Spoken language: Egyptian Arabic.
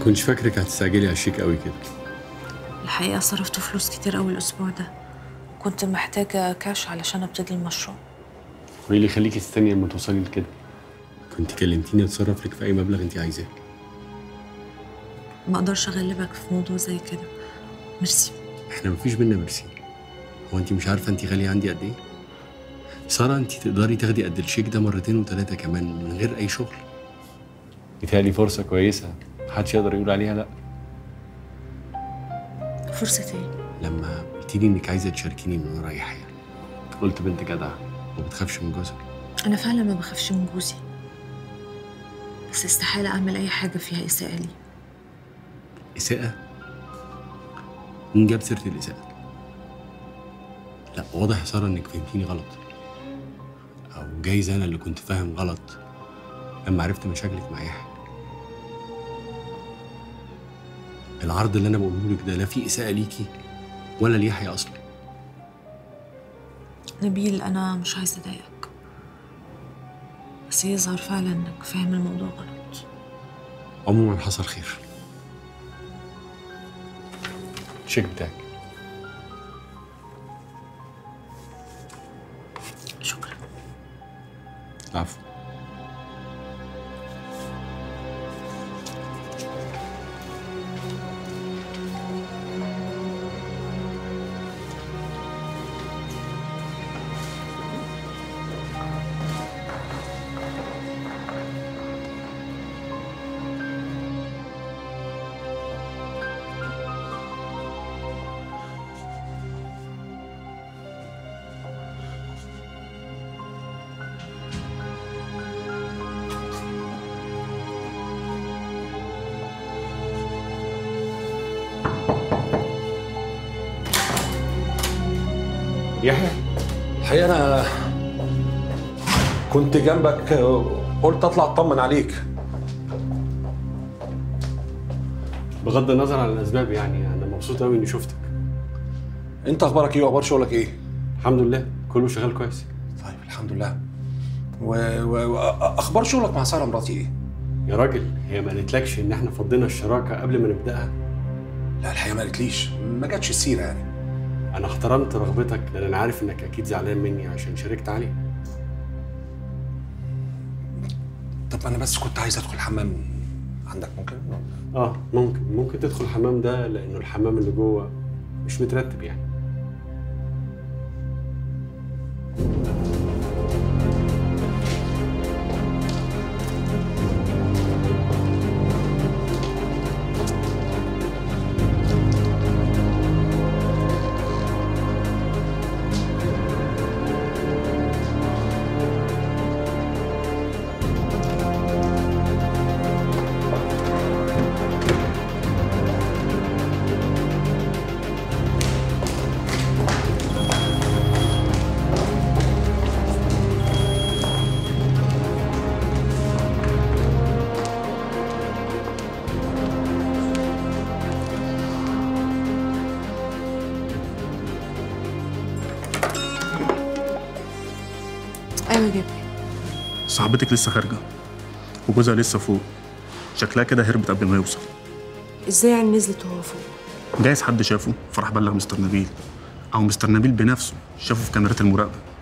كنتش فاكرك هتستعجلي على الشيك قوي كده الحقيقة صرفت فلوس كتير قوي الأسبوع ده كنت محتاجة كاش علشان أبتدي المشروع وايه اللي يخليكي تستني لما توصلي لكده كنت كلمتيني اتصرف لك في اي مبلغ انت عايزاه ما أقدرش أغلبك في موضوع زي كده ميرسي احنا مفيش بينا ميرسي هو انت مش عارفه انت غاليه عندي قد ايه ساره انت تقدري تاخدي قد الشيك ده مرتين وثلاثه كمان من غير اي شغل بيتهيألي فرصه كويسه محدش يقدر يقول عليها لا فرصة إيه؟ لما قلت لي انك عايزه تشاركيني من ورايا حاجه قلت بنت جدعه وما بتخافش من جوزها أنا فعلا ما بخافش من جوزي بس استحالة أعمل أي حاجة فيها إساءة لي اساءه مين جاب سيره الاساءه لا واضح يا ساره انك فهمتيني غلط او جايز انا اللي كنت فاهم غلط لما عرفت مشاكلك مع يحيى العرض اللي انا بقوله لك ده لا فيه اساءه ليكي ولا ليحيى اصلا نبيل أنا مش عايزة أضايقك بس يظهر فعلا إنك فاهم الموضوع غلط عموما حصل خير الشيك بتاعك شكرا عفوا يحيى الحقيقه انا كنت جنبك قلت اطلع اطمن عليك بغض النظر عن الاسباب يعني انا مبسوط قوي اني شفتك انت اخبارك ايه واخبار شغلك ايه الحمد لله كله شغال كويس طيب الحمد لله و... و... واخبار شغلك مع ساره مراتي ايه يا راجل هي ما قالتلكش ان احنا فضينا الشراكه قبل ما نبداها لا الحقيقه ما قالتليش ما جاتش السيره يعني انا احترمت رغبتك لان انا عارف انك اكيد زعلان مني عشان شاركت عليه طب انا بس كنت عايز ادخل الحمام عندك ممكن اه ممكن ممكن تدخل الحمام ده لانه الحمام اللي جوه مش مترتب يعني أيوة جبري صاحبتك لسه خارجة وجوزها لسه فوق شكلها كده هربت قبل ما يوصل إزاي يعني نزلت وهو فوق؟ جايز حد شافه فراح بلغ مستر نبيل أو مستر نبيل بنفسه شافه في كاميرات المراقبة